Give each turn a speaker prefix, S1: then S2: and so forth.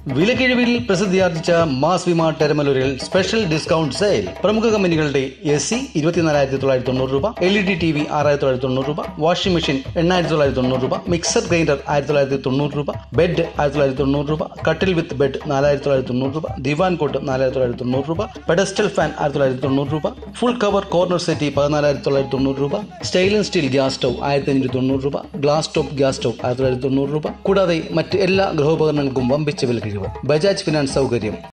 S1: വിലക്കിഴിവിൽ പ്രസിദ്ധിയാർജിച്ച മാസ് വിമ ടെർമലൂരിൽ സ്പെഷ്യൽ ഡിസ്കൗണ്ട് സെയിൽ പ്രമുഖ കമ്പനികളുടെ എ സി ഇരുപത്തിനാലായിരത്തി തൊള്ളായിരത്തി തൊണ്ണൂറ് രൂപ L E D T V ആറായിരത്തി തൊള്ളായിരത്തി തൊണ്ണൂറ് രൂപ വാഷിംഗ് മെഷീൻ എണ്ണായിരത്തി തൊള്ളായിരത്തി തൊണ്ണൂറ് രൂപ മിക്സർ ഗ്രൈൻഡർ ആയിരത്തി തൊള്ളായിരത്തി തൊണ്ണൂറ് രൂപ ബെഡ് ആയിരത്തി തൊള്ളായിരത്തി തൊണ്ണൂറ് രൂപ കട്ടിൽ വിത്ത് ബെഡ് നാലായിരത്തി തൊള്ളായിരത്തി തൊണ്ണൂറ് രൂപ ദിവാൻ കോട്ട് നാലായിരത്തി തൊള്ളായിരത്തി തൊണ്ണൂറ് രൂപ പെഡസ്റ്റൽ ഫാൻ ആയിരത്തി തൊള്ളായിരത്തി തൊണ്ണൂറ് രൂപ ഫുൾ കവർ കോർണർ സെറ്റി പതിനാലായിരത്തി തൊള്ളായിരത്തി തൊണ്ണൂറ് രൂപ സ്റ്റെയിൻലെസ് സ്റ്റീൽ ഗ്യാസ് സ്റ്റൗ ആയിരത്തി അഞ്ഞൂറ്റി തൊണ്ണൂറ് രൂപ ഗ്ലാസ് ടോപ്പ് ഗ്യാസ് സ്റ്റൗ ആയിരത്തി തൊള്ളായിരത്തി തൊണ്ണൂറ് രൂപ കൂടാതെ മറ്റ് എല്ലാ ഗൃഹോപകരണങ്ങൾക്കും വമ്പിച്ച വിലക്കിഴിവ് ബജാജ് ഫിനാൻസ് സൗകര്യം